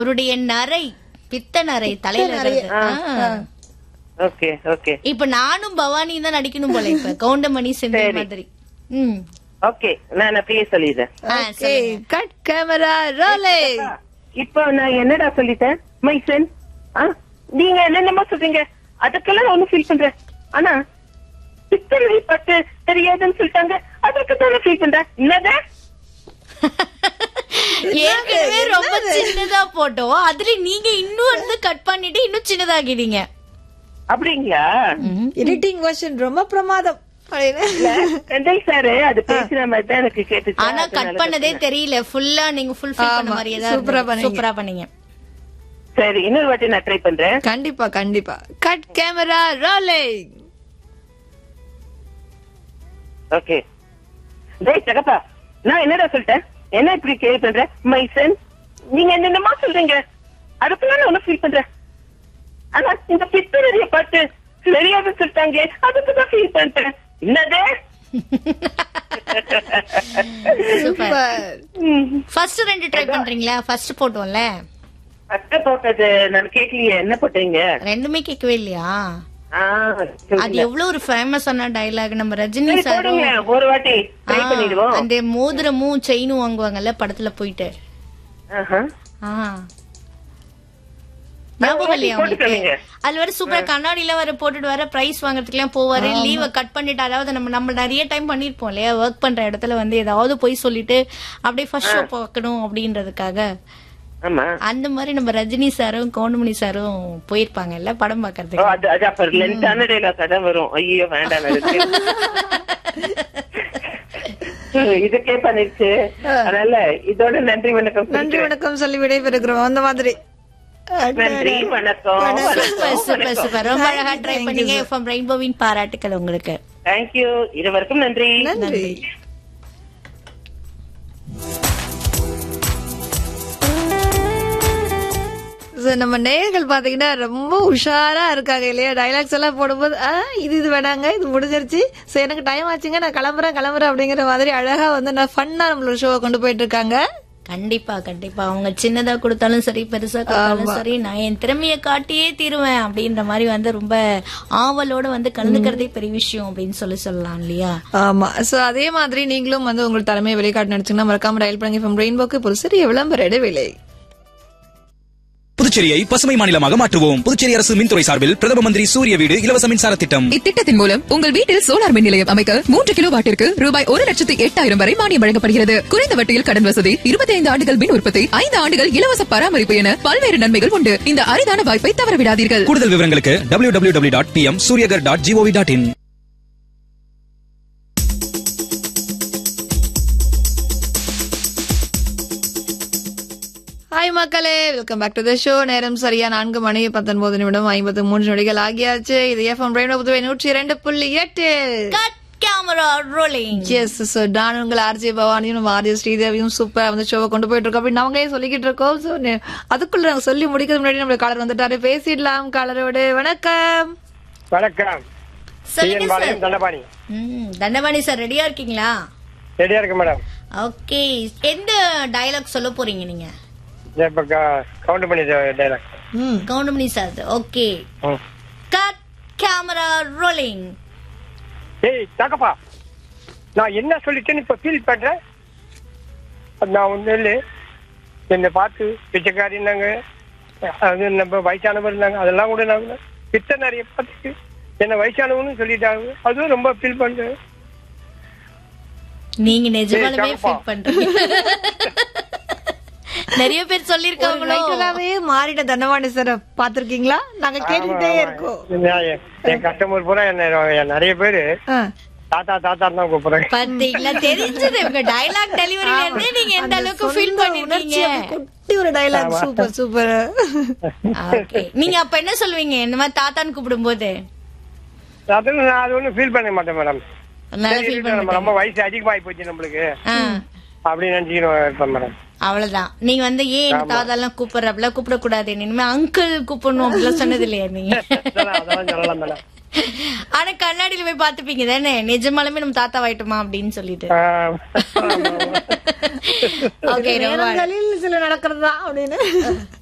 அவருடைய நரை பித்த நரை தலையில நரை. இருக்கிறது. ஆ. ஓகே ஓகே இப்ப நானும் பவானி தான் நடிக்கணும் போல இப்ப கவுண்டமணி செந்தில் சரி. மாதிரி ம் ஓகே நான் அப்படியே சொல்லிடுறேன் ஆ, ஓகே சொல்லுங்க. கட் கேமரா ரோலே இப்போ நான் என்னடா சொல்லிட்டேன் மைசன் ஆ நீங்க என்னென்னமோ சொல்றீங்க அதுக்கெல்லாம் நான் ஒண்ணும் ஃபீல் பண்றேன் ஆனா பித்தளை பட்டு தெரியாதுன்னு சொல்லிட்டாங்க அதுக்கு தானே ஃபீல் பண்றேன் என்னது ஏற்கனவே ரொம்ப சின்னதா போட்டோம் அதுல நீங்க இன்னும் வந்து கட் பண்ணிட்டு இன்னும் சின்னதாகிட்டீங்க அப்படிங்களா எடிட்டிங் வெர்ஷன் ரொம்ப பிரமாதம் அப்படின்னு இல்ல செந்தில் சாரு அது பேசுற மாதிரி தான் எனக்கு கேட்டுச்சு ஆனா கட் அதனால பண்ணதே தெரியல ஃபுல்லா நீங்க ஃபுல் ஃபில் பண்ண ஆமா, மாதிரியே சூப்பரா தான் பண்ணீங்க. சூப்பரா பண்ணீங்க சரி இன்னொரு வாட்டி நான் ட்ரை பண்றேன் கண்டிப்பா கண்டிப்பா கட் கேமரா ரோலே ஓகே டேய் ஜகப்பா நான் என்னடா சொல்லிட்டேன் என்ன இப்படி கேள்வி பண்ற மைசன் நீங்க என்னென்னமோ சொல்றீங்க அதுக்குள்ள நான் ஒண்ணு ஃபீல் பண்றேன் ஆனா இந்த பித்தரைய பார்த்து தெரியாதுன்னு சொல்லிட்டாங்க அதுக்கு தான் ஃபீல் பண்றேன் என்னது சூப்பர் ஃபர்ஸ்ட் ரெண்டு ட்ரை பண்றீங்களா ஃபர்ஸ்ட் போட்டோம்ல அத்தை போட்டது நான் கேட்கலையே என்ன போட்டீங்க ரெண்டுமே கேட்கவே இல்லையா ஆ, அது சொல்லுங்க. எவ்வளவு ஒரு ஃபேமஸான டயலாக் நம்ம ரஜினி சரி, சாரும் போடுங்க ஒரு வாட்டி ட்ரை ஆ, பண்ணிடுவோம் அந்த மோதிரமும் செயினும் வாங்குவாங்கல்ல படத்துல போயிட்டு ஆஹா. ஆ. ஞாபகம் இல்லையா போட்டு உங்களுக்கு சொல்லுங்க. அதுல வர சூப்பரா கண்ணாடில வர போட்டுட்டு வர பிரைஸ் வாங்குறதுக்கு எல்லாம் போவாரு லீவ கட் பண்ணிட்டு அதாவது நம்ம நம்ம நிறைய டைம் பண்ணிருப்போம் இல்லையா ஒர்க் பண்ற இடத்துல வந்து ஏதாவது போய் சொல்லிட்டு அப்படியே ஃபர்ஸ்ட் ஷோ பார்க்கணும் அப்படின்றதுக்காக ஆமா அந்த மாதிரி நம்ம ரஜினி சாரும் கவுண்டமணி சாரும் போயிருப்பாங்கல்ல படம் ஓ, பாக்குறதுக்கு அது அது அப்ப லென்த்தான டைலாக் தான் வரும் ஐயோ வேண்டாம் அதுக்கு. ம், இதுக்கே பண்ணிருச்சு அதனால இதோட நன்றி வணக்கம் நன்றி சொல்லிக்கிறேன். வணக்கம் சொல்லி விடைபெறுகிறோம் அந்த மாதிரி நன்றி வணக்கம் சூப்பர் சூப்பர் சூப்பர் ரொம்ப அழகா ட்ரை பண்ணீங்க எஃப்எம் ரெயின்போவின் பாராட்டுக்கள் உங்களுக்கு தேங்க்யூ இருவருக்கும் நன்றி நன்றி So, நம்ம நேயர்கள் பாத்தீங்கன்னா ரொம்ப உஷாரா இருக்காங்க இல்லையா டைலாக்ஸ் எல்லாம் போடும்போது ஆ, இது இது வேணாங்க இது முடிஞ்சிருச்சு சரி எனக்கு டைம் ஆச்சுங்க நான் கிளம்புறேன் கிளம்புறேன் அப்படிங்கிற மாதிரி அழகா வந்து நான் ஃபன்னா நம்மளோட ஷோவை கொண்டு போயிட்டு இருக்காங்க கண்டிப்பா கண்டிப்பா அவங்க சின்னதா கொடுத்தாலும் சரி பெருசா கொடுத்தாலும் சரி நான் என் திறமைய காட்டியே தீருவேன் அப்படின்ற மாதிரி வந்து ரொம்ப ஆவலோட வந்து கலந்துக்கிறதே பெரிய விஷயம் அப்படின்னு சொல்லி சொல்லலாம் இல்லையா ஆமா சோ அதே மாதிரி நீங்களும் வந்து உங்கள் தலைமையை வெளிக்காட்டு நினைச்சீங்கன்னா மறக்காம டயல் பண்ணுங்க ரெயின்போக்கு இப்போ ஒரு சிறிய விளம்பர இடைவேளை புதுச்சேரியை பசுமை மாநிலமாக மாற்றுவோம் புதுச்சேரி அரசு மின்துறை சார்பில் பிரதம மந்திரி சூரிய வீடு இலவச மின்சார திட்டம் இத்திட்டத்தின் மூலம் உங்கள் வீட்டில் சோலார் மின் நிலையம் அமைக்க மூன்று கிலோ வாட்டிற்கு ரூபாய் ஒரு லட்சத்து எட்டாயிரம் வரை மானியம் வழங்கப்படுகிறது குறைந்த வட்டியில் கடன் வசதி இருபத்தி ஐந்து ஆண்டுகள் மின் உற்பத்தி ஐந்து ஆண்டுகள் இலவச பராமரிப்பு என பல்வேறு நன்மைகள் உண்டு இந்த அரிதான வாய்ப்பை தவறவிடாதீர்கள் கூடுதல் விவரங்களுக்கு W W W dot P M Suryaghar dot G O V dot in hi மக்களே welcome back to the show நேரம் சரியா நான்கு மணி பத்தொன்பது நிமிடம் ஐம்பத்து மூன்று நொடிகள் ஆகியாச்சு இது எஃப்எம் ரெயின்போ புதுவை நூற்றி இரண்டு புள்ளி எட்டு cut camera rolling yes so நான் உங்கள் ஆர்ஜே பவானியும் நம்ம ஆர்ஜே ஸ்ரீதேவியும் சூப்பரா வந்து ஷோவை கொண்டு போயிட்டு இருக்கோம் அப்படின்னு நாங்களே சொல்லிக்கிட்டு இருக்கோம் ஸோ அதுக்குள்ள நாங்க சொல்லி முடிக்கிறது முன்னாடி நம்ம காலர் வந்துட்டாரு பேசிடலாம் காலரோடு வணக்கம் வணக்கம் சொல்லுங்க டிஎன் பாளையம் சார் தண்டபாணி ம், தண்டபாணி சார் ரெடியா இருக்கீங்களா ரெடியா இருக்கு மேடம் ஓகே எந்த டயலாக் சொல்ல போறீங்க நீங்க இந்த இப்ப கவுண்ட் பண்ணி dialogue Goundamani sir okay cut camera rolling ஏய் தகப்பா நான் என்ன சொல்லிட்டேன்னு இப்ப ஃபீல் பண்றேன் அது நான் ஒண்ணு இல்லை என்னை பார்த்து பிச்சைக்காரி இருந்தாங்க அது நம்ம வயசானவர் இருந்தாங்க அதெல்லாம் கூட நான் பித்த நிறைய பார்த்துட்டு என்ன வயசானவன்னு சொல்லிட்டாங்க அதுவும் ரொம்ப ஃபீல் பண்றேன் நீங்க நிஜமாலுமே ஏய், தகப்பா. ஃபீல் பண்றீங்க நிறைய பேர் சொல்லிருக்காங்களோ ரைட்டராகவே மாறிட்ட தண்டவாணி சார் பாத்திருக்கீங்களா நாங்க கேட்டுக்கிட்டே இருக்கோம் நான் என் என் கஸ்டமர் பூரா என்ன என் நிறைய பேரு ஆ. தாத்தா தாத்தா தான் கூப்பிடுறாங்க பாத்தீங்களா தெரிஞ்சது உங்க டயலாக் டெலிவரில இருந்தே நீங்க எந்த அந்த அளவுக்கு ஃபீல் சொந்த பண்ணிருக்கீங்க உணர்ச்சி அப்படி குட்டி ஒரு டைலாக் சூப்பர் சூப்பர் ஓகே நீங்க அப்ப என்ன சொல்லுவீங்க இந்த மாதிரி தாத்தான்னு கூப்பிடும்போது அது நான் அது ஒன்றும் ஃபீல் பண்ண மாட்டேன் மேடம் நல்லா சரி, ஃபீல் இருக்கட்டும், நம்ம பண்ணுங்க ரொம்ப வயசு அதிகமாகி போச்சு நம்மளுக்கு ஆ, அப்படின்னு நினைச்சுக்கணும் இருப்பேன் மேடம் அவ்வளவுதான் நீங்க வந்து ஏன் எங்க தாத்தா எல்லாம் கூப்பிடுற அப்படிலாம் கூப்பிட கூடாது இனிமே அங்கிள் கூப்பிடணும் அப்படிலாம் சொன்னது இல்லையா நீங்க அதெல்லாம் அதெல்லாம் சொல்லலாம் மேடம் ஆனா கண்ணாடியில போய் பாத்துப்பீங்க தானே நிஜமாலுமே நம்ம தாத்தா ஆயிட்டோமா அப்படின்னு சொல்லிட்டு ஆஹ் ஆமா, ஆமா. ஓகே ரொம்ப நேரங்களில் சில நடக்கிறது தான் அப்படின்னு